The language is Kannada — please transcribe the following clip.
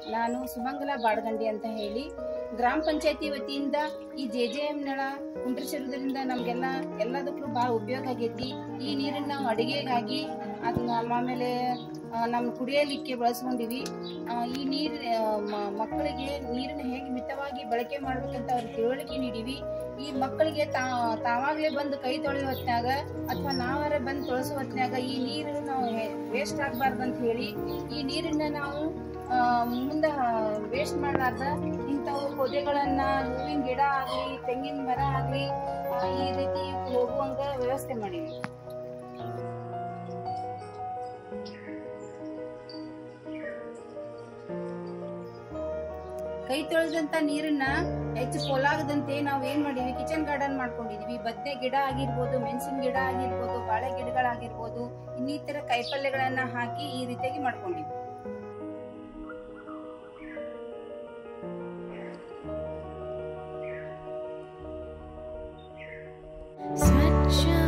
ನಾನು ಸುಮಂಗಲ ಬಾಡಗಂಡಿ ಅಂತ ಹೇಳಿ ಗ್ರಾಮ ಪಂಚಾಯತಿ ವತಿಯಿಂದ ಈ ಜೆ ಜೆ ಎಂ ನಳ ಕುಂಡ್ರಿಸಿರೋದ್ರಿಂದ ನಮಗೆಲ್ಲ ಎಲ್ಲದಕ್ಕೂ ಭಾಳ ಉಪಯೋಗ ಆಗೈತಿ ಈ ನೀರನ್ನು ನಾವು ಅಡುಗೆಗಾಗಿ ಅದನ್ನ ಆಮೇಲೆ ಆ, ನಮ್ಮ ಕುಡಿಯಲಿಕ್ಕೆ ಬಳಸ್ಕೊಂಡಿವಿ ಆ, ಈ ನೀರು ಮಕ್ಕಳಿಗೆ ನೀರನ್ನ ಹೇಗೆ ಮಿತವಾಗಿ ಬಳಕೆ ಮಾಡ್ಬೇಕಂತ ಅವ್ರಿಗೆ ತಿಳುವಳಿಕೆ ನೀಡಿವಿ ಈ ಮಕ್ಕಳಿಗೆ ತಾ ತಾವಾಗಲೇ ಬಂದು ಕೈ ತೊಳೆಯೋ ಹೊತ್ನ್ಯಾಗ ಅಥವಾ ನಾವರ ಬಂದು ತೊಳಸೋ ಹೊತ್ನ್ಯಾಗ ಈ ನೀರು ನಾವು ವೇಸ್ಟ್ ಆಗಬಾರ್ದು ಅಂತ ಹೇಳಿ ಈ ನೀರನ್ನ ನಾವು ಆ, ಮುಂದೆ ವೇಸ್ಟ್ ಮಾಡಲಾರ್ದ ಇಂಥವು ಪೊದೆಗಳನ್ನ ಹೂವಿನ ಗಿಡ ಆಗಲಿ ತೆಂಗಿನ ಮರ ಆಗಲಿ ಈ ರೀತಿ ಹೋಗುವಂಗ ವ್ಯವಸ್ಥೆ ಮಾಡೀವಿ ಕೈ ತೊಳೆದಂತ ನೀರನ್ನ ಹೆಚ್ಚು ಪೋಲಾಗದಂತೆ ನಾವು ಏನ್ ಮಾಡೀವಿ ಕಿಚನ್ ಗಾರ್ಡನ್ ಮಾಡ್ಕೊಂಡಿದೀವಿ ಬದ್ನೆ ಗಿಡ ಆಗಿರ್ಬೋದು ಮೆಣಸಿನ ಗಿಡ ಆಗಿರ್ಬೋದು ಬಾಳೆ ಗಿಡಗಳಾಗಿರ್ಬೋದು ಇನ್ನಿತರ ಕೈಪಲ್ಯಗಳನ್ನ ಹಾಕಿ ಈ ರೀತಿಯಾಗಿ ಮಾಡ್ಕೊಂಡಿವಿ स्वच्छ